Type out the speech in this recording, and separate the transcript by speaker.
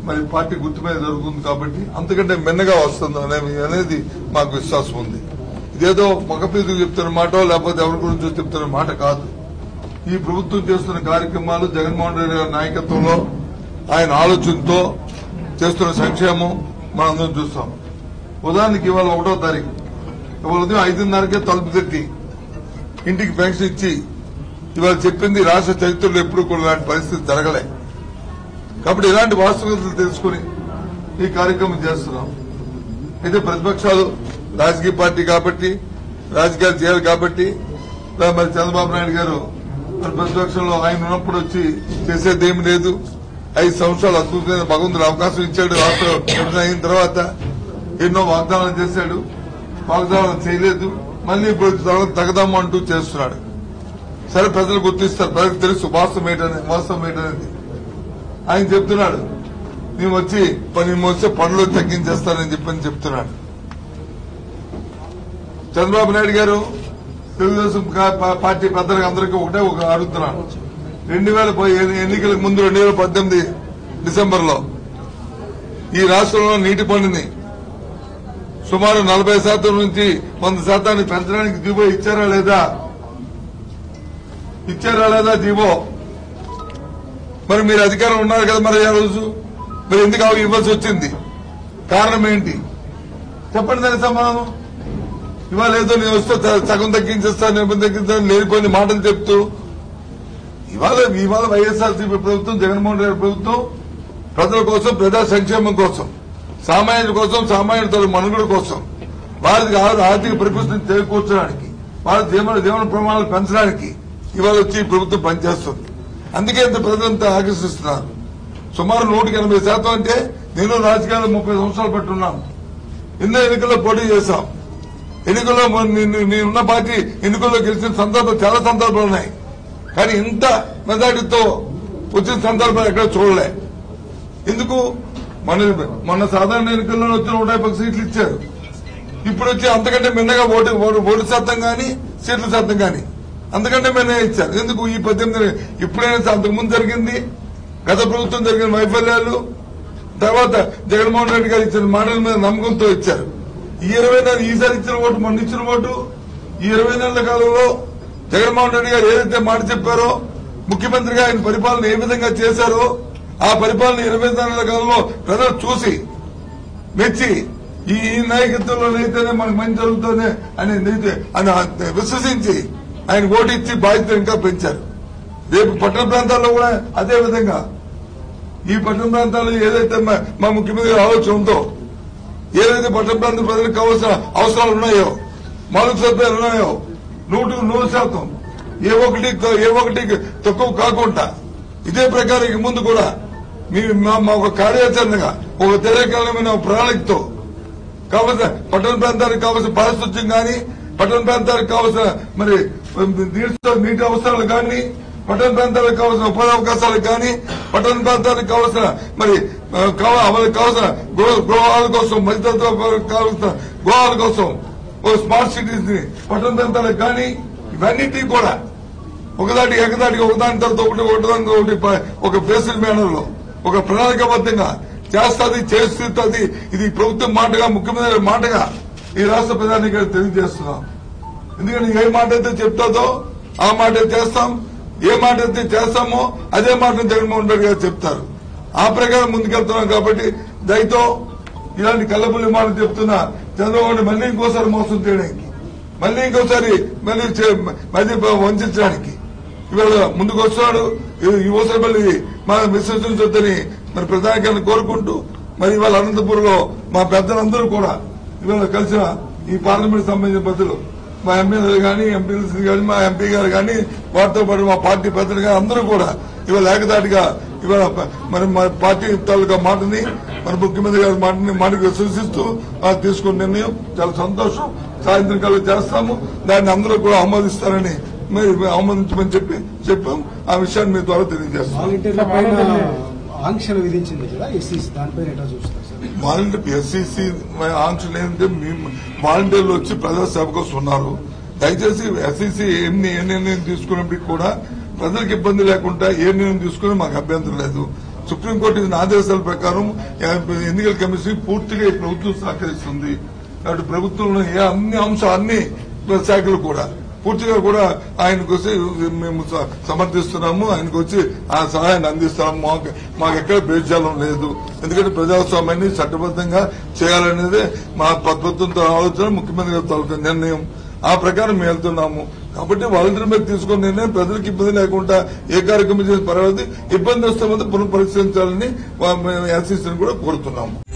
Speaker 1: మరి పార్టీ గుర్తు మీద జరుగుతుంది కాబట్టి అంతకంటే మిన్నగా వస్తుంది అనే అనేది మాకు విశ్వాసం ఉంది ఇదేదో మగపీతులు చెప్తున్న మాట లేకపోతే ఎవరి గురించో చెప్తున్న మాట కాదు ఈ ప్రభుత్వం చేస్తున్న కార్యక్రమాలు జగన్మోహన్ రెడ్డి గారి నాయకత్వంలో ఆయన ఆలోచనతో చేస్తున్న సంక్షేమం మనందరం చూస్తాం ఉదాహరణకి ఇవాళ ఒకటో తారీఖు ఇవాళ ఉదయం ఐదున్నరకే తలుపు తట్టి ఇంటికి పెన్షన్ ఇచ్చి ఇవాళ చెప్పింది రాష్ట్ర చరిత్రలో ఎప్పుడు కూడా ఇలాంటి పరిస్థితి జరగలే కాబట్టి ఇలాంటి వాస్తవికతలు తెలుసుకుని ఈ కార్యక్రమం చేస్తున్నాం అయితే ప్రతిపక్షాలు రాజకీయ పార్టీ కాబట్టి రాజకీయాలు చేయాలి కాబట్టి ఇలా మరి చంద్రబాబు నాయుడు గారు మరి ప్రతిపక్షంలో ఆయన ఉన్నప్పుడు వచ్చి చేసేది ఏమి లేదు ఐదు సంవత్సరాలు అద్భుతమైన భగవంతుడు అవకాశం ఇచ్చాడు రాష్ట్ర విభజన అయిన తర్వాత ఎన్నో వాగ్దానాలు చేశాడు వాగ్దానాలు చేయలేదు మళ్ళీ ఇప్పుడు తగ- తగదాము అంటూ చేస్తున్నాడు సరే ప్రజలు గుర్తిస్తారు ప్రజలకు తెలుసు వాస్తవం ఏంటనే వాస్తవం ఏంటనేది ఆయన చెప్తున్నాడు మేము వచ్చి పని మోస్తే పనులు తగ్గించేస్తానని చెప్పని చెప్తున్నాడు చంద్రబాబు నాయుడు గారు తెలుగుదేశం కా- పా- పార్టీ పెద్దలకు అందరికీ ఒకటే ఒక అడుగుతున్నాను రెండు వేల ప- ఎన్ని- ఎన్నికలకు ముందు రెండు వేల పద్దెనిమిది డిసెంబర్ లో ఈ రాష్ట్రంలో నీటి పన్నుని సుమారు నలభై శాతం నుంచి వంద శాతాన్ని పెంచడానికి జీవో ఇచ్చారా లేదా ఇచ్చారా లేదా జీవో మరి మీరు అధికారం ఉన్నారు కదా మరి ఆ రోజు మరి ఎందుకు అవి ఇవ్వాల్సి వచ్చింది కారణం ఏంటి చెప్పండి దాని సమాధానం ఇవాళ ఏదో నేను వస్తే స- సగం తగ్గించేస్తాను నేను తగ్గిస్తాను లేనిపోయిన మాటలు చెప్తూ ఇవాళ ఇవాళ వైఎస్ఆర్సీపీ ప్రభుత్వం జగన్మోహన్ రెడ్డి ప్రభుత్వం ప్రజల కోసం ప్రజా సంక్షేమం కోసం సామాన్యుల కోసం సామాన్యుల తల మనుగడ కోసం వారికి ఆ- ఆర్థిక పరిపుష్టిని చేకూర్చడానికి వాళ్ళ జీవన జీవన ప్రమాణాలు పెంచడానికి ఇవాళ వచ్చి ఈ ప్రభుత్వం పనిచేస్తుంది అందుకే ఇంత ప్రజలంతా ఆకర్షిస్తున్నారు సుమారు నూటికి ఎనభై శాతం అంటే నేను రాజకీయాల్లో ముప్పై సంవత్సరాలు పెట్టున్నాను ఎన్నో ఎన్నికల్లో పోటీ చేశాం ఎన్నికల్లో మొన్న నేను- నేనున్న పార్టీ ఎన్నికల్లో గెలిచిన సందర్భం చాలా సందర్భాలు ఉన్నాయి కానీ ఇంత మెజార్టీతో వచ్చిన సందర్భాలు ఎక్కడ చూడలే ఎందుకు మన మొన్న సాధారణ ఎన్నికల్లో వచ్చిన నూట యాభై సీట్లు ఇచ్చారు ఇప్పుడు వచ్చి అంతకంటే మిన్నగా ఓటు ఓటు- ఓటు శాతం గాని సీట్ల శాతం గాని అంతకంటే మిన్నగా ఇచ్చారు ఎందుకు ఈ పద్దెనిమిది ఇప్పుడైనా అంతకుముందు జరిగింది గత ప్రభుత్వం జరిగిన వైఫల్యాలు తర్వాత జగన్మోహన్ రెడ్డి గారు ఇచ్చిన మాటల మీద నమ్మకంతో ఇచ్చారు ఈ ఇరవై నెలలు ఈసారి ఇచ్చిన ఓటు మొన్న ఇచ్చిన ఓటు ఈ ఇరవై నెలల కాలంలో జగన్మోహన్ రెడ్డి గారు ఏదైతే మాట చెప్పారో ముఖ్యమంత్రిగా ఆయన పరిపాలన ఏ విధంగా చేశారో ఆ పరిపాలన ఇరవై నెలల కాలంలో ప్రజలు చూసి మెచ్చి ఈ ఈ నాయకత్వంలోనైతేనే మనకు మంచి జరుగుతుంది అని నైతే- అని విశ్వసించి ఆయన ఓటు ఇచ్చి బాధ్యత ఇంకా పెంచారు రేపు పట్టణ ప్రాంతాల్లో కూడా అదే విధంగా ఈ పట్టణ ప్రాంతాల్లో ఏదైతే మా మా ముఖ్యమంత్రి ఆలోచన ఉందో ఏదైతే పట్టణ ప్రాంత ప్రజలకు కావాల్సిన అవసరాలు ఉన్నాయో మౌలిక సదుపాయాలు ఉన్నాయో నూటికి నూరు శాతం ఏ ఒకటి ఏ ఒకటి తక్కువ కాకుండా ఇదే ప్రకారం ఇక ముందు కూడా మీ మా మా ఒక కార్యాచరణగా ఒక దీర్ఘకాలమైన ప్రణాళికతో కావలసిన పట్టణ ప్రాంతానికి కావలసిన పారిశుద్ధ్యం కానీ పట్టణ ప్రాంతానికి కావలసిన మరి నీటి నీటి అవసరాలు కానీ పట్టణ ప్రాంతాలకు కావలసిన ఉపాధి అవకాశాలు కానీ పట్టణ ప్రాంతాలకు కావలసిన మరి ఆ, కావ- వాళ్ళకి కావలసిన గృహ గృహాల కోసం మధ్యతరగతి కావలసిన గృహాల కోసం ఓ స్మార్ట్ సిటీస్ ని పట్టణ ప్రాంతాలకు కానీ ఇవన్నిటికీ కూడా ఒకదాటి ఏకదాటిగా ఒకదాని తర్వాత ఒకటి ఒకటి ఒకటి ప- ఒక బేసిల్ మేనర్ లో ఒక ప్రణాళికబద్ధంగా చేస్తుంది చేస్తుంది ఇది ప్రభుత్వం మాటగా ముఖ్యమంత్రి మాటగా ఈ రాష్ట్ర ప్రధానికి తెలియజేస్తున్నాం ఎందుకంటే ఏ మాట అయితే చెప్తాదో ఆ మాట చేస్తాం ఏ మాట అయితే చేస్తామో అదే మాట జగన్మోహన్ రెడ్డి గారు చెప్తారు ఆ ప్రకారం ముందుకెళ్తున్నాం కాబట్టి దయతో ఇలాంటి కళ్ళబుల్లి మాటలు చెప్తున్నా చంద్రబాబు నాయుడు మళ్ళీ ఇంకోసారి మోసం చేయడానికి మళ్ళీ ఇంకోసారి మళ్ళీ చే- మళ్ళీ వంచడానికి ఇవాళ ముందుకు వస్తున్నాడు ఈ యువసభల్ని మా విశ్వసించొద్దని మరి ప్రధానికాన్ని కోరుకుంటూ మరి ఇవాళ అనంతపూర్ లో మా పెద్దలందరూ కూడా ఇవాళ కలిసిన ఈ పార్లమెంట్ సంబంధించిన పెద్దలు మా ఎమ్మెల్యేలు కానీ ఎంపీలు కానీ మా ఎంపీ గారు కానీ వారితో పాటు మా పార్టీ పెద్దలు కానీ అందరూ కూడా ఇవాళ ఏకదాటిగా ఇవాళ ప- మరి మా పార్టీ తాలూకా మాటని మన ముఖ్యమంత్రి గారి మాటని మాటకి విశ్వసిస్తూ ఆ తీసుకున్న నిర్ణయం చాలా సంతోషం సాయంత్రం కల్లా చేస్తాము దాన్ని అందరూ కూడా ఆమోదిస్తారని మరి ఆమోదించమని చెప్పి చెప్పాం ఆ విషయాన్ని మీ ద్వారా తెలియజేస్తాం
Speaker 2: వాలంటీర్ల పైన ఆంక్షలు విధించింది కదా ఎస్సీసీ దానిపైన ఎట్లా చూస్తారు సార్
Speaker 1: వాలంటీర్ ఎస్సీసీ ఆంక్షలు ఏంటంటే మేము వాలంటీర్లు వచ్చి ప్రజాసేవ కోసం ఉన్నారు దయచేసి ఎస్సీసీ ఎన్ని ఏ నిర్ణయం తీసుకున్నప్పటికీ కూడా ప్రజలకు ఇబ్బంది లేకుండా ఏ నిర్ణయం తీసుకుని మాకు అభ్యంతరం లేదు సుప్రీంకోర్టు ఇచ్చిన ఆదేశాల ప్రకారం ఎన్నికల కమిషన్ పూర్తిగా ఈ ప్రభుత్వం సహకరిస్తుంది అటు ప్రభుత్వంలో ఏ అన్ని అంశాలు అన్ని శాఖలు కూడా పూర్తిగా కూడా ఆయనకు వచ్చి మేము స- సమర్థిస్తున్నాము ఆయనకు వచ్చి ఆ సహాయాన్ని అందిస్తాము మాకు మాకు ఎక్కడ భేజాలం లేదు ఎందుకంటే ప్రజాస్వామ్యాన్ని చట్టబద్ధంగా చేయాలనేదే మా ప్రభుత్వంతో ఆలోచన ముఖ్యమంత్రి గారి తాలూకా నిర్ణయం ఆ ప్రకారం మేము వెళ్తున్నాము కాబట్టి వాలంటీర్ మీద తీసుకున్న నిర్ణయం ప్రజలకు ఇబ్బంది లేకుండా ఏ కార్యక్రమం చేసిన పర్వాలేదు ఇబ్బంది వస్తే మాత్రం పునః పరిశీలించాలని ఎస్సీసీని కూడా కోరుతున్నాము